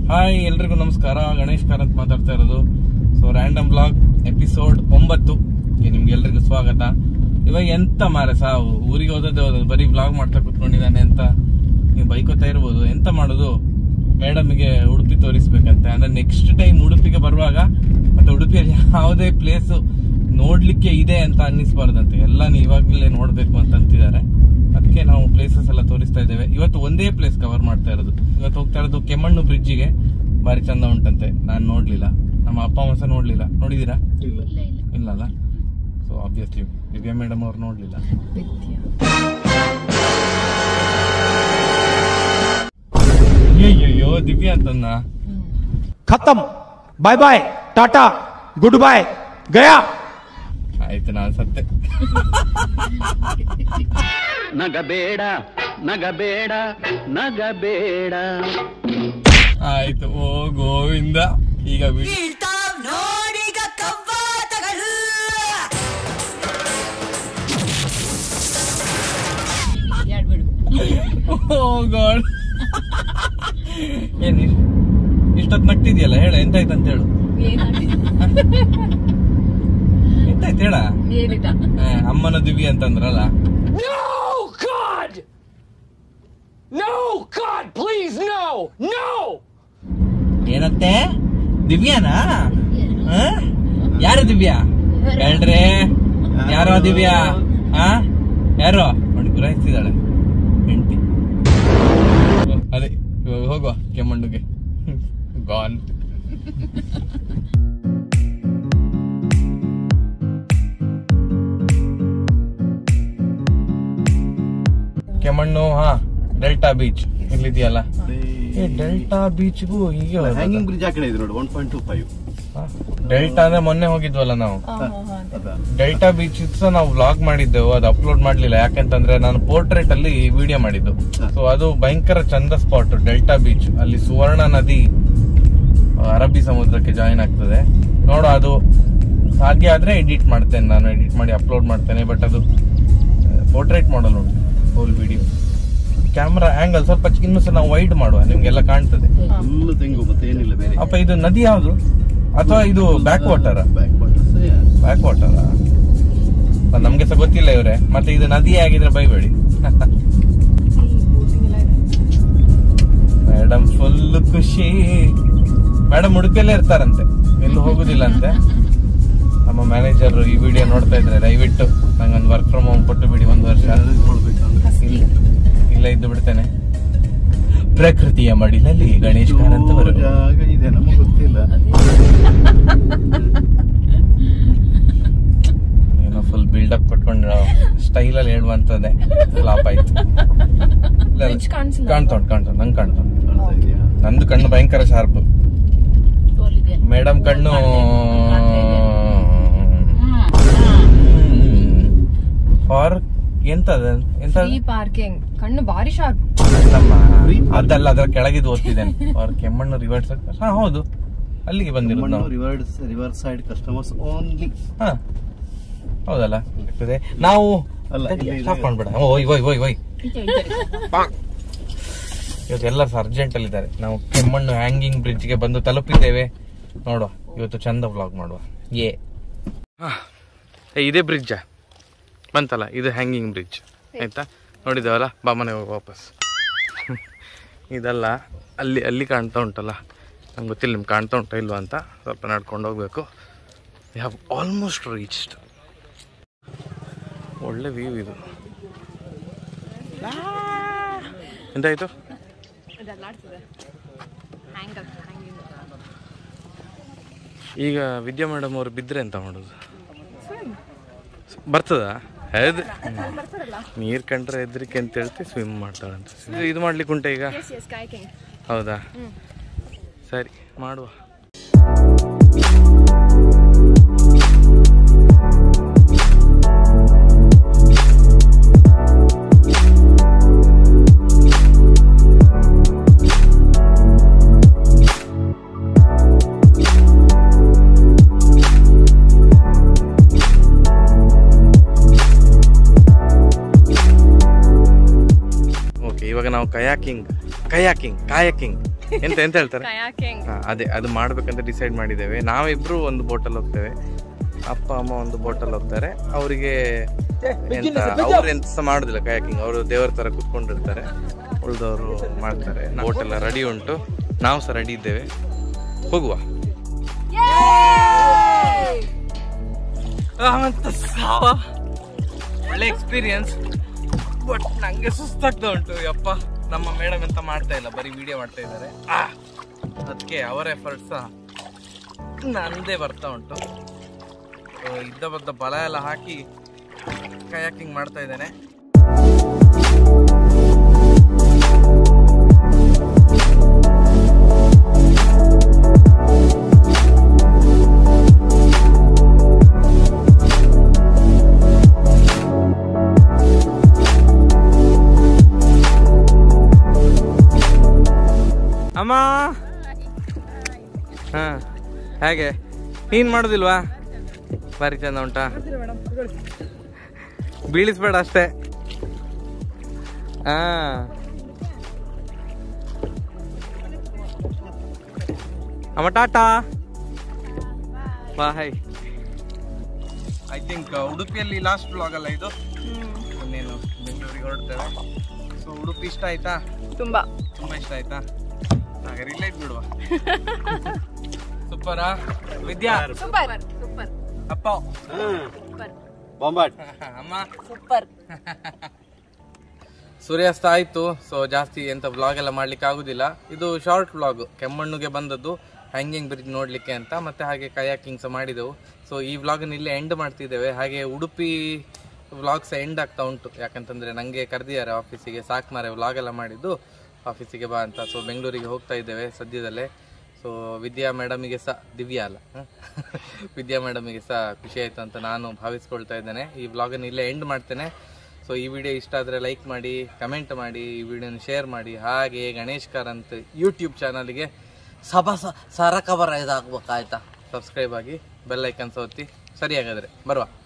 Hi ಎಲ್ರಿಗೂ ನಮಸ್ಕಾರ ಗಣೇಶ್ ಕಾರಂತ್ ಮಾತಾಡ್ತಾ ಇರೋದು ಸೊ ರ್ಯಾಂಡಮ್ ಬ್ಲಾಗ್ ಎಪಿಸೋಡ್ ಒಂಬತ್ತು ಗೆ ನಿಮ್ಗೆ ಎಲ್ರಿಗೂ ಸ್ವಾಗತ ಇವಾಗ ಎಂತ ಮಾರೆ ಸಾವು ಊರಿಗೆ ಹೋದದ್ದು ಹೋದದ್ದು ಬರೀ ಬ್ಲಾಗ್ ಮಾಡ್ತಾ ಕುತ್ಕೊಂಡಿದ್ದಾನೆ ಅಂತ ನೀವು ಬೈಕೋತಾ ಇರ್ಬೋದು ಎಂತ ಮಾಡೋದು ಮೇಡಮ್ಗೆ ಉಡುಪಿ ತೋರಿಸ್ಬೇಕಂತೆ ಅಂದ್ರೆ ನೆಕ್ಸ್ಟ್ ಟೈಮ್ ಉಡುಪಿಗೆ ಬರುವಾಗ ಮತ್ತೆ ಉಡುಪಿಯಲ್ಲಿ ಯಾವುದೇ ಪ್ಲೇಸ್ ನೋಡ್ಲಿಕ್ಕೆ ಇದೆ ಅಂತ ಅನ್ನಿಸ್ಬಾರ್ದಂತೆ ಎಲ್ಲ ಇವಾಗಲೇ ನೋಡ್ಬೇಕು ಅಂತ ಅಂತಿದ್ದಾರೆ ಅದಕ್ಕೆ ನಾವು ಪ್ಲೇಸಸ್ ಎಲ್ಲ ತೋರಿಸ್ತಾ ಇದ್ದೇವೆ ಇವತ್ತು ಒಂದೇ ಪ್ಲೇಸ್ ಕವರ್ ಮಾಡ್ತಾ ಇರೋದು ಇವತ್ತು ಹೋಗ್ತಾ ಇರೋದು ಕೆಮ್ಮಣ್ಣು ಬ್ರಿಡ್ಜಿಗೆ ಬಾರಿ ಚಂದ ಉಂಟಂತೆ ನಾನು ನೋಡ್ಲಿಲ್ಲ ನಮ್ಮ ಅಪ್ಪ ಅಮ್ಮ ಸಹ ನೋಡ್ಲಿಲ್ಲ ನೋಡಿದೀರಾ ಇಲ್ಲ ಇಲ್ಲ ಇಲ್ಲಲ್ಲ ಸೊ ಆಬ್ವಿಯಸ್ಲಿ ದಿವ್ಯಾ ಮೇಡಮ್ ಅವ್ರು ನೋಡ್ಲಿಲ್ಲ ಅಯ್ಯಯ್ಯೋ ದಿವ್ಯಾ ಅಂತಂದ खत्म bye bye tata good bye गया ಆಯ್ತು ನಾನು ಸತ್ತೆ ನಗಬೇಡ ನಗಬೇಡ ನಗಬೇಡ ಆಯ್ತು ಓ ಗೋವಿಂದ ಈಗ ಬಿಡಿ ಎರಡು ಬಿಡು ಓ ಗಾಡ್ ಏನ್ ಇಷ್ಟ್- ಇಷ್ಟೊತ್ತು ನಗ್ತಿದ್ಯಲ್ಲ ಹೇಳ ಎಂತಾಯ್ತು ಅಂತ ಹೇಳು ಎಂತಾಯ್ತು ಹೇಳ ಏನಿಲ್ಲ ಆ, ಅಮ್ಮನ ದಿವ್ಯ ಅಂತಂದ್ರಲ್ಲ No God No God please no no ಏನತ್ತೆ ದಿವ್ಯಾನಾ ಆ? ಯಾರು ದಿವ್ಯಾ ಹೇಳ್ರಿ ಯಾರೋ ದಿವ್ಯಾ ಆ ಯಾರೋ ನೋಡಿ ಗುರಾಯಿಸ್ತಿದ್ದಾಳೆ ಹೆಂಡತಿ ಅದೇ ಇವಾಗ ಹೋಗುವ ಕೆಮ್ಮಣ್ಣುಗೆ ಗಾನ್ ಕೆಮ್ಮಣ್ಣು ಹಾ ಡೆಲ್ಟಾ ಬೀಚ್ ಇಲ್ಲಿದೆಯಲ್ಲ ಈ ಡೆಲ್ಟಾ ಬೀಚ್ಗೂ ಹೀಗೆ ಹೋಗೋದಾ? ಹ್ಯಾಂಗಿಂಗ್ ಬ್ರಿಡ್ಜ್ ಆ ಕಡೆ ಇದೆ ನೋಡಿ ಒನ್ ಪಾಯಿಂಟ್ ಟೂ ಫೈವ್ ಹಾ. ಡೆಲ್ಟಾ ಅಂದ್ರೆ ಮೊನ್ನೆ ಹೋಗಿದ್ವಲ್ಲ ನಾವು ಅದ ಡೆಲ್ಟಾ ಬೀಚ್ ಸಹ ನಾವು ವ್ಲಾಗ್ ಮಾಡಿದ್ದೆವು ಅದು ಅಪ್ಲೋಡ್ ಮಾಡ್ಲಿಲ್ಲ ಯಾಕೆಂತಂದ್ರೆ ನಾನು ಪೋರ್ಟ್ರೇಟ್ ಅಲ್ಲಿ ವಿಡಿಯೋ ಮಾಡಿದ್ದು ಸೊ ಅದು ಭಯಂಕರ ಚಂದ ಸ್ಪಾಟ್ ಡೆಲ್ಟಾ ಬೀಚ್ ಅಲ್ಲಿ ಸುವರ್ಣ ನದಿ ಆ, ಅರಬ್ಬಿ ಸಮುದ್ರಕ್ಕೆ ಜಾಯಿನ್ ಆಗ್ತದೆ ನೋಡು ಅದು ಸಾಧ್ಯ ಆದ್ರೆ ಎಡಿಟ್ ಮಾಡ್ತೇನೆ ನಾನು ಎಡಿಟ್ ಮಾಡಿ ಅಪ್ಲೋಡ್ ಮಾಡ್ತೇನೆ ಬಟ್ ಅದು ಪೋರ್ಟ್ರೇಟ್ ಮಾಡಲ್ ಉಂಟು ಹೋಲ್ ವಿಡಿಯೋ ಕ್ಯಾಮ್ರಾ ಆಂಗಲ್ ಸ್ವಲ್ಪ ಚಿ- ಇನ್ನೂ ಸಹ ನಾವು ವೈಡ್ ಮಾಡುವ ನಿಮ್ಗೆಲ್ಲ ಕಾಣ್ತದೆ ಫುಲ್ ತೆಂಗು ಮತ್ತೆ ಏನಿಲ್ಲ ಬೇರೆ ಅಪ್ಪ ಇದು ನದಿ ಯಾವುದು ಅಥವಾ ಇದು backwater backwaters backwater ನಮ್ಗೆ ಸಹ ಗೊತ್ತಿಲ್ಲ ಇವ್ರೆ ಮತ್ತೆ ಇದು ನದಿ ಆಗಿದ್ರೆ ಬೈಬೇಡಿ ಮೇಡಮ್ ಫುಲ್ ಖುಷಿ ಮೇಡಮ್ ಉಡುಪಿಯಲ್ಲೇ ಇರ್ತಾರಂತೆ ಎಲ್ಲೂ ಹೋಗುದಿಲ್ಲ ಅಂತೆ ನಮ್ಮ ಮ್ಯಾನೇಜರ್ ಈ ವಿಡಿಯೋ ನೋಡ್ತಾ ಇದ್ರೆ ದಯವಿಟ್ಟು ನಂಗೊಂದು ವರ್ಕ್ ಫ್ರಮ್ ಹೋಮ್ ಕೊಟ್ಟು ಬಿಡಿ ಒಂದು ವರ್ಷ ಇಲ್ಲ ಇಲ್ಲ ಇದ್ದು ಬಿಡ್ತೇನೆ ಪ್ರಕೃತಿಯ ಮಡಿಲಲ್ಲಿ ಗಣೇಶ್ ಕಾರಂತ್ ಅವರು ಜಾಗ ಇದೆ ನಮಗೆ ಗೊತ್ತಿಲ್ಲ ಏನೋ ಫುಲ್ ಬಿಲ್ಡಪ್ ಕೊಟ್ಕೊಂಡು ಸ್ಟೈಲ್ ಅಲ್ಲಿ ಹೇಳುವಂತದ್ದೇ ಫ್ಲಾಪ್ ಆಯ್ತು ಇಲ್ಲ, ಇಲ್ಲ. Bridge ಕಾಣ್ಸಿಲ್ಲ ಕಾಣ್ತೊಂಡ್ ಕಾಣ್ತೊಂಡ್ ನಂಗೆ ಕಾಣ್ತೊಂಡ್ ಕಾಣ್ತಾ ಇದೆಯಾ ನಂದು ಕಣ್ಣು ಭಯಂಕರ ಶಾರ್ಪ್ ತೋರ್ಲಿದ್ಯಾ? ಮೇಡಮ್ ಕಣ್ಣು ಫಾರ್ ಎಂತದ ಎಂತ ಫ್ರೀ ಪಾರ್ಕಿಂಗ್ ಕಣ್ಣು ಬಾರಿ ಶಾರ್ಪ್ ನಮ್ಮ ಅದಲ್ಲ ಅದ್ರ ಕೆಳಗಿದ್ದು ಓದ್ತಿದ್ದೇನೆ ಫಾರ್ ಕೆಮ್ಮಣ್ಣು ರಿವರ್ಸ್ ಹಾ ಹೌದು ಅಲ್ಲಿಗೆ ಬಂದಿರೋದು ನಾವು rivers riverside customers only ಹಾ ಹೌದಲ್ಲ ಆಗ್ತದೆ ನಾವು ಅಲ್ಲ, ಇಲ್ಲಿ ಇದೆ. ಸ್ಟಾಪ್ ಮಾಡ್ಬೇಡ ಓಯ್ ಓಯ್ ಓಯ್ ಓಯ್ ಇವತ್ತು ಎಲ್ಲರೂ ಅರ್ಜೆಂಟ್ ಅಲ್ಲಿ ಇದ್ದಾರೆ ನಾವು ಕೆಮ್ಮಣ್ಣು ಹ್ಯಾಂಗಿಂಗ್ ಬ್ರಿಡ್ಜ್ ಗೆ ಬಂದು ತಲುಪಿದ್ದೇವೆ ನೋಡುವ ಇವತ್ತು ಚಂದ ವ್ಲಾಗ್ ಮಾಡುವ ಏ ಇದೇ ಬ್ರಿಡ್ಜ್ ಬಂತಲ್ಲ ಇದು ಹ್ಯಾಂಗಿಂಗ್ ಬ್ರಿಡ್ಜ್ ಆಯ್ತಾ ನೋಡಿದ್ದೇವಲ್ಲ ಬಾ ಮನೆ ಹೋಗಿ ವಾಪಸ್ ಇದಲ್ಲ ಅಲ್ಲಿ ಅಲ್ಲಿ ಕಾಣ್ತಾ ಉಂಟಲ್ಲ ನಂಗೆ ಗೊತ್ತಿಲ್ಲ ನಿಮ್ಗೆ ಕಾಣ್ತಾ ಉಂಟಾ ಇಲ್ವಾ ಅಂತ ಸ್ವಲ್ಪ ನಡ್ಕೊಂಡು ಹೋಗ್ಬೇಕು ವಿ ಹ್ಯಾವ್ ಆಲ್ಮೋಸ್ಟ್ ರೀಚ್ಡ್ ಒಳ್ಳೆ ವ್ಯೂ ಇದು ಎಂತಾಯ್ತು ಈಗ ವಿದ್ಯಾ ಮೇಡಮ್ ಅವ್ರು ಬಿದ್ದರೆ ಎಂತ ಮಾಡೋದು ಬರ್ತದ ಹೌದು ನೀರು ಕಂಡ್ರೆ ಹೆದರಿಕೆ ಅಂತ ಹೇಳ್ತಿ ಸ್ವಿಮ್ ಮಾಡ್ತಾಳಂತ ಇದು- ಇದು ಮಾಡ್ಲಿಕ್ಕೆ ಉಂಟ ಈಗ ಹೌದಾ ಸರಿ ಮಾಡುವ ಓಕೆ ಇವಾಗ ನಾವು ಕಯಾಕಿಂಗ್ ಕಯಾಕಿಂಗ್ ಕಾಯಕಿಂಗ್ ಎಂತ ಎಂತ ಹೇಳ್ತಾರೆ ಕಯಾಕಿಂಗ್ ಹಾ, ಅದೇ ಅದು ಮಾಡ್ಬೇಕಂತ ಡಿಸೈಡ್ ಮಾಡಿದ್ದೇವೆ ನಾವಿಬ್ರು ಒಂದು ಬೋಟಲ್ಲಿ ಹೋಗ್ತೇವೆ ಅಪ್ಪ ಅಮ್ಮ ಒಂದು ಬೋಟಲ್ಲಿ ಹೋಗ್ತಾರೆ ಅವರಿಗೆ ಎಂತ ಅವ್ರು ಎಂತ ಸಹ ಮಾಡುದಿಲ್ಲ ಕಯಾಕಿಂಗ್ ಅವರು ದೇವರ ತರ ಕುತ್ಕೊಂಡಿರ್ತಾರೆ ಉಳಿದವರು ಮಾಡ್ತಾರೆ ಬೋಟ್ ಎಲ್ಲ ರೆಡಿ ಉಂಟು ನಾವು ಸಹ ರೆಡಿ ಇದ್ದೇವೆ ಹೋಗುವ ಅಂತ ಸಾವ ಒಳ್ಳೆ ಎಕ್ಸ್ಪೀರಿಯನ್ಸ್ ಬಟ್ ನಂಗೆ ಸುಸ್ತಾಗ್ತಾ ಉಂಟು ಯಪ್ಪ ನಮ್ಮ ಮೇಡಮ್ ಎಂತ ಮಾಡ್ತಾ ಇಲ್ಲ ಬರೀ ವಿಡಿಯೋ ಮಾಡ್ತಾ ಇದ್ದಾರೆ ಅದಕ್ಕೆ ಅವರ ಎಫರ್ಟ್ಸ್ ನಂದೇ ಬರ್ತಾ ಉಂಟು So, ಇದ್ದ ಬದ್ದ ಬಲ ಎಲ್ಲ ಹಾಕಿ ಕಯಾಕಿಂಗ್ ಮಾಡ್ತಾ ಇದ್ದೇನೆ ಅಮ್ಮ ಹಾ ಹೇಗೆ ನೀನ್ ಮಾಡೋದಿಲ್ವಾ ಬಾರಿ ಚಂದ ಉಂಟಾ ಬೀಳಿಸ್ಬೇಡ ಅಷ್ಟೇ ಹಾ ಅಮ್ಮ ಟಾಟಾ ಬಾಯ್ ಐ ಥಿಂಕ್ ಉಡುಪಿಯಲ್ಲಿ ಲಾಸ್ಟ್ ಬ್ಲಾಗ್ ಅಲ್ಲ ಇದು ಇನ್ನೇನು ಬೆಂಗಳೂರಿಗೆ ಹೊರಡ್ತೇವೆ ಸೊ ಉಡುಪಿ ಇಷ್ಟ ಆಯ್ತಾ ತುಂಬಾ ತುಂಬಾ ಇಷ್ಟ ಆಯ್ತಾ ಹಾಗೆ ರಿಲೇಟ್ ಬಿಡುವ ಸೂಪರಾ ವಿದ್ಯಾ ಸೂಪರ್ ಸೂಪರ್ ಅಪ್ಪ ಸೂಪರ್ ಬಾಂಬಾಟ್ ಅಮ್ಮ ಸೂಪರ್ ಸೂರ್ಯಾಸ್ತ ಆಯ್ತು ಸೊ ಜಾಸ್ತಿ ಎಂತ ವ್ಲಾಗ್ ಎಲ್ಲ ಮಾಡ್ಲಿಕ್ಕೆ ಆಗುದಿಲ್ಲ ಇದು ಶಾರ್ಟ್ ವ್ಲಾಗ್ ಕೆಮ್ಮಣ್ಣುಗೆ ಬಂದದ್ದು ಹ್ಯಾಂಗಿಂಗ್ ಬ್ರಿಡ್ಜ್ ನೋಡ್ಲಿಕ್ಕೆ ಅಂತ ಮತ್ತೆ ಹಾಗೆ ಕಯಾಕಿಂಗ್ ಸಹ ಮಾಡಿದೆವು ಸೊ ಈ ವ್ಲಾಗನ್ನ ಇಲ್ಲೇ ಎಂಡ್ ಮಾಡ್ತಿದ್ದೇವೆ ಹಾಗೆ ಉಡುಪಿ ವ್ಲಾಗ್ಸ್ ಎಂಡ್ ಆಗ್ತಾ ಉಂಟು ಯಾಕಂತಂದ್ರೆ ನಂಗೆ ಕರೆದಿದ್ದಾರೆ ಆಫೀಸಿಗೆ ಸಾಕು ಮಾರೆ ವ್ಲಾಗ್ ಎಲ್ಲ ಮಾಡಿದ್ದು ಆಫೀಸಿಗೆ ಬಾ ಅಂತ ಸೊ ಬೆಂಗಳೂರಿಗೆ ಹೋಗ್ತಾ ಇದ್ದೇವೆ ಸದ್ಯದಲ್ಲೇ ಸೊ ವಿದ್ಯಾ ಮೇಡಮಿಗೆ ಸಹ ದಿವ್ಯಾ ಅಲ್ಲ ಹ? ವಿದ್ಯಾ ಮೇಡಮಿಗೆ ಸಹ ಖುಷಿ ಆಯ್ತು ಅಂತ ನಾನು ಭಾವಿಸ್ಕೊಳ್ತಾ ಇದ್ದೇನೆ ಈ ವ್ಲಾಗನ್ನು ಇಲ್ಲೇ ಎಂಡ್ ಮಾಡ್ತೇನೆ ಸೊ ಈ ವಿಡಿಯೋ ಇಷ್ಟ ಆದರೆ ಲೈಕ್ ಮಾಡಿ ಕಮೆಂಟ್ ಮಾಡಿ ಈ ವಿಡಿಯೋನ ಶೇರ್ ಮಾಡಿ ಹಾಗೆ ಗಣೇಶ್ ಕಾರಂತ್ ಯೂಟ್ಯೂಬ್ ಚಾನಲ್ಗೆ ಸಭಾ ಸರಕಬರ ಇದಾಗ್ಬೇಕಾಯ್ತಾ ಸಬ್ಸ್ಕ್ರೈಬ್ ಆಗಿ ಬೆಲ್ ಐಕನ್ಸ್ ಒತ್ತಿ ಸರಿ ಹಾಗಾದ್ರೆ ಬರುವ